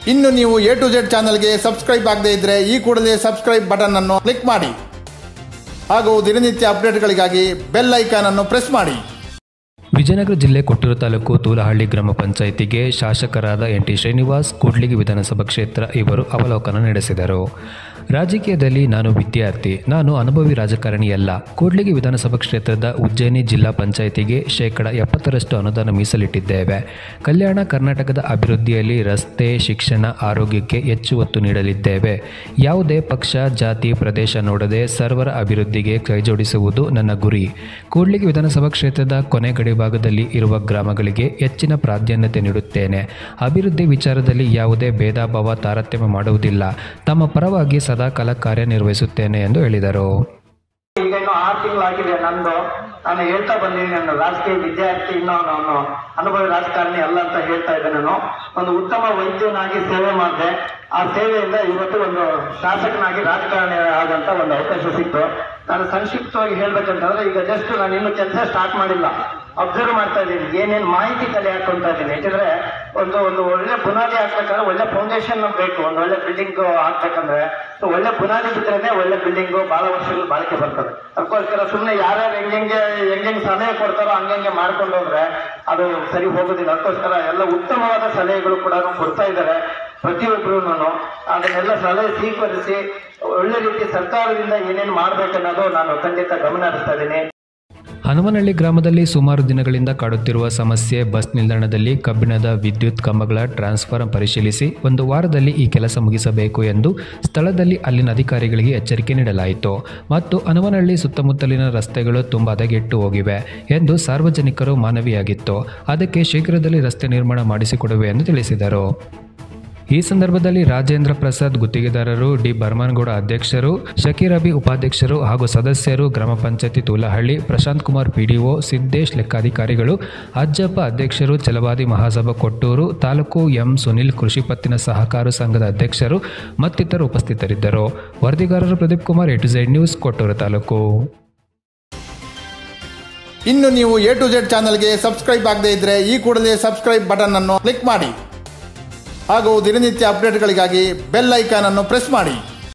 ಇನ್ನು ನೀವು A to Z ಚಾನಲ್ಗೆ ಸಬ್ಸ್ಕ್ರೈಬ್ ಆಗದೇ ಇದ್ರೆ ಈ ಕೂಡಲೇ ಸಬ್ಸ್ಕ್ರೈಬ್ ಬಟನ್ ಅನ್ನು ಕ್ಲಿಕ್ ಮಾಡಿ ಹಾಗೂ ದಿನನಿತ್ಯ ಅಪ್ಡೇಟ್ಗಳಿಗಾಗಿ ಬೆಲ್ ಐಕಾನ್ ಅನ್ನು ಪ್ರೆಸ್ ಮಾಡಿ ವಿಜಯನಗರ ಜಿಲ್ಲೆ ಕೊಟ್ಟೂರು ತಾಲೂಕು ತೂಲಹಳ್ಳಿ ಗ್ರಾಮ ಪಂಚಾಯಿತಿಗೆ ಶಾಸಕರಾದ ಎನ್ ಟಿ ಶ್ರೀನಿವಾಸ್ ಕೂಡ್ಲಿಗಿ ವಿಧಾನಸಭಾ ಕ್ಷೇತ್ರ ಇವರು ಅವಲೋಕನ ನಡೆಸಿದರು ರಾಜಕೀಯದಲ್ಲಿ ನಾನು ವಿದ್ಯಾರ್ಥಿ ನಾನು ಅನುಭವಿ ರಾಜಕಾರಣಿಯಲ್ಲ ಕೂಡ್ಲಿಗಿ ವಿಧಾನಸಭಾ ಕ್ಷೇತ್ರದ ಉಜ್ಜಯಿನಿ ಜಿಲ್ಲಾ ಪಂಚಾಯಿತಿಗೆ ಶೇಕಡ ಎಪ್ಪತ್ತರಷ್ಟು ಅನುದಾನ ಮೀಸಲಿಟ್ಟಿದ್ದೇವೆ ಕಲ್ಯಾಣ ಕರ್ನಾಟಕದ ಅಭಿವೃದ್ಧಿಯಲ್ಲಿ ರಸ್ತೆ ಶಿಕ್ಷಣ ಆರೋಗ್ಯಕ್ಕೆ ಹೆಚ್ಚು ಒತ್ತು ನೀಡಲಿದ್ದೇವೆ ಯಾವುದೇ ಪಕ್ಷ ಜಾತಿ ಪ್ರದೇಶ ನೋಡದೆ ಸರ್ವರ ಅಭಿವೃದ್ಧಿಗೆ ಕೈಜೋಡಿಸುವುದು ನನ್ನ ಗುರಿ ಕೂಡ್ಲಿಗಿ ವಿಧಾನಸಭಾ ಕ್ಷೇತ್ರದ ಕೊನೆ ಗಡಿಭಾಗದಲ್ಲಿ ಇರುವ ಗ್ರಾಮಗಳಿಗೆ ಹೆಚ್ಚಿನ ಪ್ರಾಧಾನ್ಯತೆ ನೀಡುತ್ತೇನೆ ಅಭಿವೃದ್ಧಿ ವಿಚಾರದಲ್ಲಿ ಯಾವುದೇ ಭೇದ ಭಾವ ತಾರತಮ್ಯ ಮಾಡುವುದಿಲ್ಲ ತಮ್ಮ ಪರವಾಗಿ ಸದಾಕಾಲ ಕಾರ್ಯನಿರ್ವಹಿಸುತ್ತೇನೆ ಎಂದು ಹೇಳಿದರು ಈಗ ಇನ್ನು ಆರು ತಿಂಗಳಾಗಿದೆ ನಂದು ನಾನು ಹೇಳ್ತಾ ಬಂದಿದ್ದೀನಿ ನಾನು ರಾಜಕೀಯ ವಿದ್ಯಾರ್ಥಿ ಇನ್ನೂ ನಾನು ಅನುಭವಿ ರಾಜಕಾರಣಿ ಅಲ್ಲ ಅಂತ ಹೇಳ್ತಾ ಇದ್ದೆ ನಾನು ಒಂದು ಉತ್ತಮ ವೈದ್ಯನಾಗಿ ಸೇವೆ ಮಾಡಿದೆ ಆ ಸೇವೆಯಿಂದ ಇವತ್ತು ಒಂದು ಶಾಸಕನಾಗಿ ರಾಜಕಾರಣಿ ಆದಂತ ಒಂದು ಅವಕಾಶ ಸಿಕ್ತು ನಾನು ಸಂಕ್ಷಿಪ್ತವಾಗಿ ಹೇಳ್ಬೇಕಂತಂದ್ರೆ ಈಗ ಜಸ್ಟ್ ನಾನು ಇನ್ನು ಕೆಲಸ ಸ್ಟಾರ್ಟ್ ಮಾಡಿಲ್ಲ ಅಬ್ಸರ್ವ್ ಮಾಡ್ತಾ ಇದ್ದೀನಿ ಏನೇನು ಮಾಹಿತಿ ಕಲೆ ಹಾಕೊಂತ ಇದ್ದೀನಿ ಯಾಕಂದ್ರೆ ಒಂದು ಒಂದು ಒಳ್ಳೆ ಬುನಾದಿ ಹಾಕ್ಬೇಕಂದ್ರೆ ಒಳ್ಳೆ ಫೌಂಡೇಶನ್ ಬೇಕು ಒಂದು ಒಳ್ಳೆ ಬಿಲ್ಡಿಂಗ್ ಹಾಕ್ಬೇಕಂದ್ರೆ ಸೊ ಒಳ್ಳೆ ಬುನಾದಿ ಬಿದ್ರೇನೆ ಒಳ್ಳೆ ಬಿಲ್ಡಿಂಗ್ ಬಹಳ ವರ್ಷಗಳು ಬಾಳಿಕೆ ಬರ್ತದೆ ಅದಕ್ಕೋಸ್ಕರ ಸುಮ್ಮನೆ ಯಾರ್ಯಾರು ಹೆಂಗೆ ಹೆಂಗೆ ಸಲಹೆ ಕೊಡ್ತಾರೋ ಹಂಗೆ ಮಾಡ್ಕೊಂಡು ಹೋದ್ರೆ ಅದು ಸರಿ ಹೋಗೋದಿಲ್ಲ ಅದಕ್ಕೋಸ್ಕರ ಎಲ್ಲ ಉತ್ತಮವಾದ ಸಲಹೆಗಳು ಕೂಡ ಕೊಡ್ತಾ ಇದ್ದಾರೆ ಪ್ರತಿಯೊಬ್ಬರು ಅದನ್ನೆಲ್ಲ ಸಲಹೆ ಸ್ವೀಕರಿಸಿ ಒಳ್ಳೆ ರೀತಿ ಸರ್ಕಾರದಿಂದ ಏನೇನು ಮಾಡ್ಬೇಕನ್ನೋದು ನಾನು ಖಂಡಿತ ಗಮನ ಹರಿಸ್ತಾ ಇದ್ದೀನಿ ಹನುಮನಹಳ್ಳಿ ಗ್ರಾಮದಲ್ಲಿ ಸುಮಾರು ದಿನಗಳಿಂದ ಕಾಡುತ್ತಿರುವ ಸಮಸ್ಯೆ ಬಸ್ ನಿಲ್ದಾಣದಲ್ಲಿ ಕಬ್ಬಿಣದ ವಿದ್ಯುತ್ ಕಂಬಗಳ ಟ್ರಾನ್ಸ್ಫಾರ್ಮ್ ಪರಿಶೀಲಿಸಿ ಒಂದು ವಾರದಲ್ಲಿ ಈ ಕೆಲಸ ಮುಗಿಸಬೇಕು ಎಂದು ಸ್ಥಳದಲ್ಲಿ ಅಲ್ಲಿನ ಅಧಿಕಾರಿಗಳಿಗೆ ಎಚ್ಚರಿಕೆ ನೀಡಲಾಯಿತು ಮತ್ತು ಹನುಮನಹಳ್ಳಿ ಸುತ್ತಮುತ್ತಲಿನ ರಸ್ತೆಗಳು ತುಂಬ ಹದಗೆಟ್ಟು ಹೋಗಿವೆ ಎಂದು ಸಾರ್ವಜನಿಕರು ಮಾನವಿಯಾಗಿತ್ತು ಅದಕ್ಕೆ ಶೀಘ್ರದಲ್ಲಿ ರಸ್ತೆ ನಿರ್ಮಾಣ ಮಾಡಿಸಿಕೊಡುವೆ ಎಂದು ತಿಳಿಸಿದರು ಈ ಸಂದರ್ಭದಲ್ಲಿ ರಾಜೇಂದ್ರ ಪ್ರಸಾದ್ ಗುತ್ತಿಗೆದಾರರು ಡಿ ಬರ್ಮನ್ಗೌಡ ಅಧ್ಯಕ್ಷರು ಶಕೀರ್ ಅಬಿ ಉಪಾಧ್ಯಕ್ಷರು ಹಾಗೂ ಸದಸ್ಯರು ಗ್ರಾಮ ಪಂಚಾಯತಿ ತೂಲಹಳ್ಳಿ ಪ್ರಶಾಂತ್ ಕುಮಾರ್ ಪಿಡಿಒ ಸಿದ್ದೇಶ್ ಲೆಕ್ಕಾಧಿಕಾರಿಗಳು ಅಜ್ಜಪ್ಪ ಅಧ್ಯಕ್ಷರು ಛಲವಾದಿ ಮಹಾಸಭಾ ಕೊಟ್ಟೂರು ತಾಲೂಕು ಎಂ ಸುನಿಲ್ ಕೃಷಿ ಪತ್ತಿನ ಸಹಕಾರ ಸಂಘದ ಅಧ್ಯಕ್ಷರು ಮತ್ತಿತರರು ಉಪಸ್ಥಿತರಿದ್ದರು ವರದಿಗಾರರು Pradeep Kumar A to Z news Kottur ತಾಲೂಕು ಇನ್ನು ನೀವು ಎ ಟು ಜೆಡ್ ಚಾನಲ್ಗೆ ಸಬ್ಸ್ಕ್ರೈಬ್ ಆಗದೇ ಇದ್ರೆ ಈ ಕೂಡಲೇ ಸಬ್ಸ್ಕ್ರೈಬ್ ಬಟನ್ ಅನ್ನು ಕ್ಲಿಕ್ ಮಾಡಿ ಹಾಗೂ ದಿನನಿತ್ಯ ಅಪ್ಡೇಟ್ಗಳಿಗಾಗಿ ಬೆಲ್ ಐಕಾನ್ ಅನ್ನು ಪ್ರೆಸ್ ಮಾಡಿ